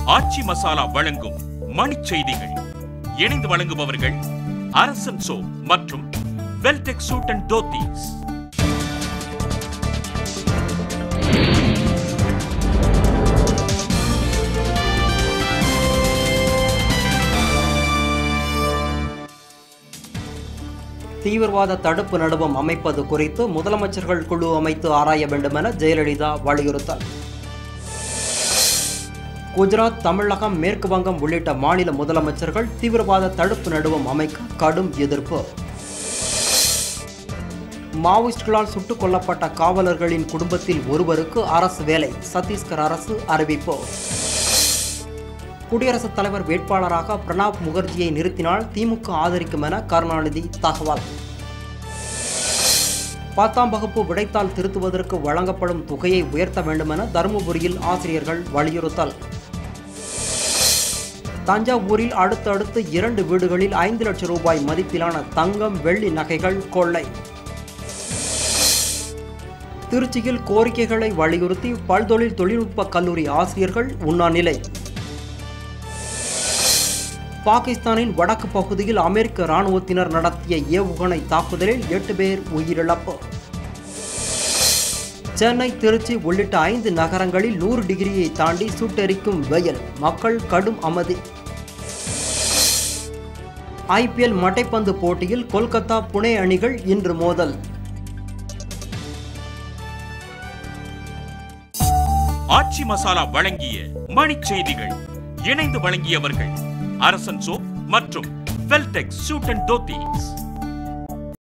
ஆச்சி மசாலா வழங்கும் மணிச் செய்திகள் இணைந்து வழங்குபவர்கள் அரசன் சோ மற்றும் வெல்டெக் சூட் அண்ட் தோத்தீஸ் தீவிரவாத தடுப்பு நடுவம் அமைப்பது குறித்து முதலமைச்சர்கள் குழு அமைத்து ஆராய வேண்டுமென ஜெயலலிதா வலியுறுத்தல் குஜராத் தமிழகம் மேற்கு வங்கம் உள்ளிட்ட மாநில முதலமைச்சர்கள் தீவிரவாத தடுப்பு நடுவம் அமைக்க கடும் எதிர்ப்பு மாவோயிஸ்டுகளால் சுட்டுக் கொல்லப்பட்ட காவலர்களின் குடும்பத்தில் ஒருவருக்கு அரசு வேலை சத்தீஸ்கர் அரசு அறிவிப்பு குடியரசுத் தலைவர் வேட்பாளராக பிரணாப் முகர்ஜியை நிறுத்தினால் திமுக ஆதரிக்கும் என கருணாநிதி தகவல் பத்தாம் வகுப்பு விடைத்தாள் திருத்துவதற்கு வழங்கப்படும் தொகையை உயர்த்த வேண்டுமென தருமபுரியில் ஆசிரியர்கள் வலியுறுத்தல் தஞ்சாவூரில் அடுத்தடுத்து இரண்டு வீடுகளில் ஐந்து லட்சம் ரூபாய் மதிப்பிலான தங்கம் வெள்ளி நகைகள் கொள்ளை திருச்சியில் கோரிக்கைகளை வலியுறுத்தி பல்தொழில் தொழில்நுட்ப கல்லூரி ஆசிரியர்கள் உண்ணாநிலை பாகிஸ்தானின் வடக்கு பகுதியில் அமெரிக்க இராணுவத்தினர் நடத்திய ஏவுகணை தாக்குதலில் எட்டு பேர் உயிரிழப்பு சென்னை திருச்சி உள்ளிட்ட ஐந்து நகரங்களில் நூறு டிகிரியை தாண்டி சுட்டெரிக்கும் வெயில் மக்கள் கடும் அமைதி ஐபிஎல் மட்டைப்பந்து போட்டியில் கொல்கத்தா புனே அணிகள் இன்று மோதல் ஆச்சி மசாலா வழங்கிய மணிச் செய்திகள் இணைந்து வழங்கியவர்கள் அரசன் சோ மற்றும் வெல்டெக் சூட் அண்ட் தோத்தீஸ்